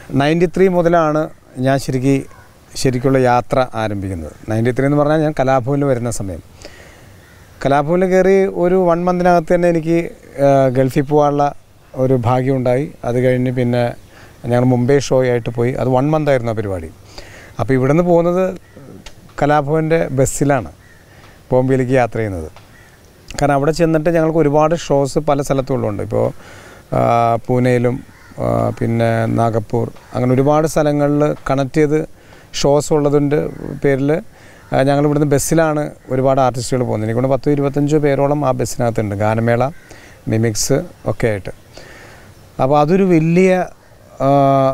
ninety three മുതലാണ് ഞാൻ ശരിക്ക് ശരിക്കുള്ള യാത്ര ആരംഭിക്കുന്നത് നയൻറ്റി ത്രീ എന്ന് പറഞ്ഞാൽ ഞാൻ കലാഭവനിൽ വരുന്ന സമയം കലാഭവനിൽ കയറി ഒരു വൺ മന്തിനകത്ത് തന്നെ എനിക്ക് ആ, ഗൾഫിൽ പോകാനുള്ള ഒരു ഭാഗ്യമുണ്ടായി അത് കഴിഞ്ഞ് പിന്നെ ഞങ്ങൾ മുംബൈ ഷോ ആയിട്ട് പോയി അത് വൺ മന്ത് ആയിരുന്നു ആ പരിപാടി അപ്പോൾ ഇവിടെ നിന്ന് പോകുന്നത് കലാഭവൻ്റെ ബസ്സിലാണ് ബോംബെയിലേക്ക് യാത്ര ചെയ്യുന്നത് കാരണം അവിടെ ചെന്നിട്ട് ഞങ്ങൾക്ക് ഒരുപാട് ഷോസ് പല സ്ഥലത്തുള്ളുണ്ട് ഇപ്പോൾ ആ, പൂനെയിലും ആ, പിന്നെ നാഗപ്പൂർ അങ്ങനെ ഒരുപാട് സ്ഥലങ്ങളിൽ കണക്ട് ചെയ്ത് ഷോസ് ഉള്ളതിൻ്റെ പേരിൽ ഞങ്ങൾ ഇവിടുന്ന് ബസ്സിലാണ് ഒരുപാട് ആർട്ടിസ്റ്റുകൾ പോകുന്നത് എനിക്കൊണ്ട് പത്തോ ഇരുപത്തഞ്ചോ പേരോളം ആ ബസ്സിനകത്തുണ്ട് ഗാനമേള മിമിക്സ് ഒക്കെ ആയിട്ട് അപ്പോൾ അതൊരു വലിയ ആ,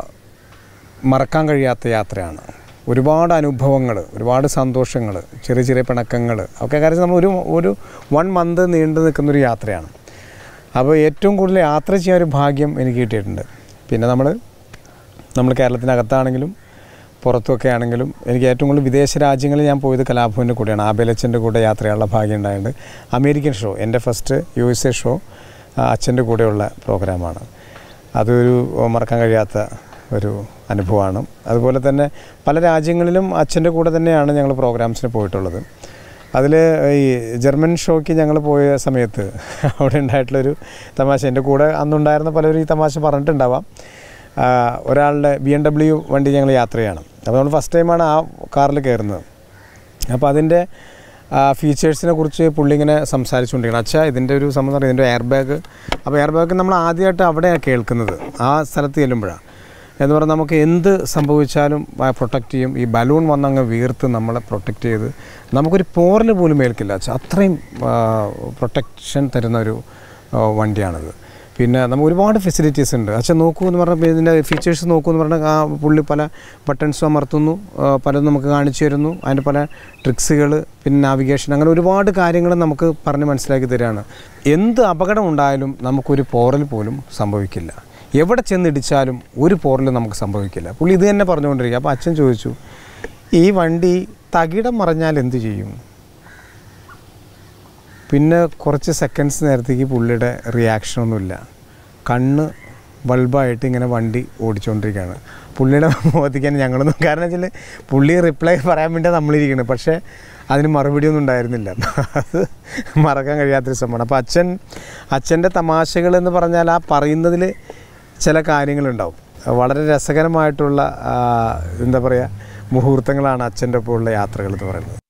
മറക്കാൻ കഴിയാത്ത യാത്രയാണ് ഒരുപാട് അനുഭവങ്ങൾ ഒരുപാട് സന്തോഷങ്ങൾ ചെറിയ ചെറിയ പിണക്കങ്ങൾ ഒക്കെ കാര്യം നമ്മൾ ഒരു ഒരു വൺ മന്ത് നീണ്ടു നിൽക്കുന്നൊരു യാത്രയാണ് അപ്പോൾ ഏറ്റവും കൂടുതൽ യാത്ര ചെയ്യാൻ ഒരു ഭാഗ്യം എനിക്ക് കിട്ടിയിട്ടുണ്ട് പിന്നെ നമ്മൾ നമ്മൾ കേരളത്തിനകത്താണെങ്കിലും പുറത്തുമൊക്കെ ആണെങ്കിലും എനിക്ക് ഏറ്റവും കൂടുതൽ വിദേശ രാജ്യങ്ങളിൽ ഞാൻ പോയത് കലാഭവൻ്റെ കൂടെയാണ് ആബേലച്ചൻ്റെ കൂടെ യാത്ര ചെയ്യാനുള്ള ഭാഗ്യം ഉണ്ടായിട്ടുണ്ട് അമേരിക്കൻ ഷോ എൻ്റെ first U S A show അച്ഛൻ്റെ കൂടെയുള്ള പ്രോഗ്രാമാണ് അതൊരു മറക്കാൻ കഴിയാത്ത ഒരു അനുഭവമാണ് അതുപോലെ തന്നെ പല രാജ്യങ്ങളിലും അച്ഛൻ്റെ കൂടെ തന്നെയാണ് ഞങ്ങൾ പ്രോഗ്രാംസിന് പോയിട്ടുള്ളത് അതിൽ ഈ ജർമ്മൻ ഷോയ്ക്ക് ഞങ്ങൾ പോയ സമയത്ത് അവിടെ ഉണ്ടായിട്ടുള്ളൊരു തമാശ എൻ്റെ കൂടെ അന്നുണ്ടായിരുന്ന പലരും ഈ തമാശ പറഞ്ഞിട്ടുണ്ടാവാം ആ, ഒരാളുടെ ബി എം ഡബ്ല്യു വണ്ടി ഞങ്ങൾ യാത്ര ചെയ്യണം അപ്പോൾ നമ്മൾ ഫസ്റ്റ് ടൈമാണ് ആ കാറിൽ കയറുന്നത് അപ്പോൾ അതിൻ്റെ ഫീച്ചേഴ്സിനെ കുറിച്ച് പുള്ളി ഇങ്ങനെ സംസാരിച്ചുകൊണ്ടിരിക്കണം അച്ഛാ ഇതിൻ്റെ ഒരു സംബന്ധം ഇതിൻ്റെ എയർ ബാഗ് അപ്പോൾ എയർ ബാഗ് നമ്മൾ ആദ്യമായിട്ട് അവിടെയാണ് കേൾക്കുന്നത് ആ സ്ഥലത്ത് ചെല്ലുമ്പോഴാണ് എന്ന് പറഞ്ഞാൽ നമുക്ക് എന്ത് സംഭവിച്ചാലും പ്രൊട്ടക്റ്റ് ചെയ്യും ഈ ബലൂൺ വന്നങ്ങ് വീർത്ത് നമ്മളെ പ്രൊട്ടക്റ്റ് ചെയ്ത് നമുക്കൊരു പോറൽ പോലും ഏൽക്കില്ല അച്ഛാ അത്രയും പ്രൊട്ടക്ഷൻ തരുന്ന ഒരു ആ, വണ്ടിയാണിത് പിന്നെ നമുക്ക് ഒരുപാട് ഫെസിലിറ്റീസ് ഉണ്ട് അച്ഛൻ നോക്കൂ എന്ന് പറഞ്ഞപ്പോൾ ഇതിൻ്റെ ഫീച്ചേഴ്സ് നോക്കൂ എന്ന് പറഞ്ഞാൽ ആ പുള്ളി പല ബട്ടൺസും അമർത്തുന്നു ആ, പലതും നമുക്ക് കാണിച്ചു തരുന്നു അതിൻ്റെ പല ട്രിക്സുകൾ പിന്നെ നാവിഗേഷൻ അങ്ങനെ ഒരുപാട് കാര്യങ്ങൾ നമുക്ക് പറഞ്ഞ് മനസ്സിലാക്കി തരികയാണ് എന്ത് അപകടം ഉണ്ടായാലും നമുക്കൊരു പോറൽ പോലും സംഭവിക്കില്ല എവിടെ ചെന്നിടിച്ചാലും ഒരു പോറൽ നമുക്ക് സംഭവിക്കില്ല പുള്ളി ഇത് തന്നെ പറഞ്ഞുകൊണ്ടിരിക്കുക അപ്പോൾ അച്ഛൻ ചോദിച്ചു ഈ വണ്ടി തകിടം മറിഞ്ഞാൽ എന്ത് ചെയ്യും പിന്നെ കുറച്ച് സെക്കൻഡ്സ് നേരത്തേക്ക് പുള്ളിയുടെ റിയാക്ഷനൊന്നുമില്ല കണ്ണ് ബൾബായിട്ട് ഇങ്ങനെ വണ്ടി ഓടിച്ചുകൊണ്ടിരിക്കുകയാണ് പുള്ളിയുടെ മുഖത്തേക്ക് തന്നെ ഞങ്ങളൊന്നും കാരണം വെച്ചാൽ പുള്ളി റിപ്ലൈ പറയാൻ വേണ്ടി നമ്മളിരിക്കുന്നത് പക്ഷേ അതിന് മറുപടിയൊന്നും ഉണ്ടായിരുന്നില്ല അത് മറക്കാൻ കഴിയാത്തൊരു സംഭവമാണ് അപ്പോൾ അച്ഛൻ അച്ഛൻ്റെ തമാശകൾ എന്ന് പറഞ്ഞാൽ ആ പറയുന്നതിൽ ചില കാര്യങ്ങളുണ്ടാവും വളരെ രസകരമായിട്ടുള്ള ആ, എന്താ പറയുക മുഹൂർത്തങ്ങളാണ് അച്ഛൻ്റെ ഒപ്പമുള്ള യാത്രകൾ എന്ന് പറയുന്നത്